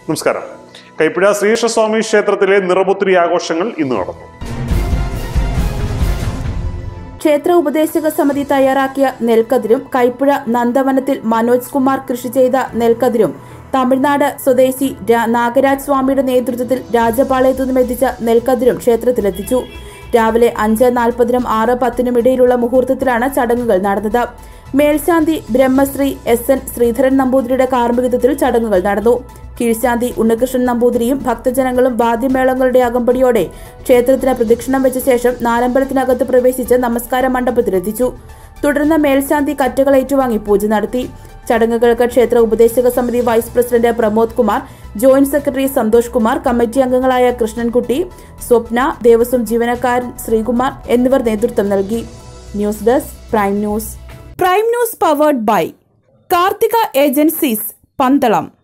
നമസ്കാരം കൈപ്പിഴ ശ്രീകൃഷ്ണസ്വാമി ക്ഷേത്രത്തിലെ നിറപുത്രി ആഘോഷങ്ങൾ ഇന്ന് നടന്നു ക്ഷേത്ര ഉപദേശക സമിതി തയ്യാറാക്കിയ നെൽക്കതിരും കൈപ്പുഴ നന്ദവനത്തിൽ മനോജ് കുമാർ കൃഷി ചെയ്ത നെൽക്കതിരും തമിഴ്നാട് സ്വദേശി രാ- നാഗരാജ് സ്വാമിയുടെ നേതൃത്വത്തിൽ രാജപാളയത്തു നിന്നും എത്തിച്ച നെൽക്കതിരും ക്ഷേത്രത്തിലെത്തിച്ചു രാവിലെ അഞ്ച് നാൽപ്പതിനും ആറ് പത്തിനും ഇടയിലുള്ള മുഹൂർത്തത്തിലാണ് ചടങ്ങുകൾ നടന്നത് മേൽശാന്തി ബ്രഹ്മശ്രീ എസ് എൻ ശ്രീധരൻ നമ്പൂതിരിയുടെ കാർമ്മികത്വത്തിൽ ചടങ്ങുകൾ നടന്നു കീഴ്ശാന്തി ഉണ്ണികൃഷ്ണൻ നമ്പൂതിരിയും ഭക്തജനങ്ങളും വാദ്യമേളങ്ങളുടെ അകമ്പടിയോടെ ക്ഷേത്രത്തിന് പ്രദക്ഷിണം വെച്ച ശേഷം നാലമ്പലത്തിനകത്ത് പ്രവേശിച്ച് നമസ്കാര മണ്ഡപത്തിലെത്തിച്ചു തുടർന്ന് മേൽശാന്തി കറ്റകൾ ഏറ്റുവാങ്ങി പൂജ നടത്തി ചടങ്ങുകൾക്ക് ക്ഷേത്ര ഉപദേശക സമിതി vice president Pramod Kumar joint secretary Santhosh Kumar committee അംഗങ്ങളായ കൃഷ്ണൻകുട്ടി സ്വപ്ന ദേവസ്വം ജീവനക്കാരൻ ശ്രീകുമാർ എന്നിവർ നേതൃത്വം നൽകി news desk prime news prime news powered by Karthika agencies Pandalam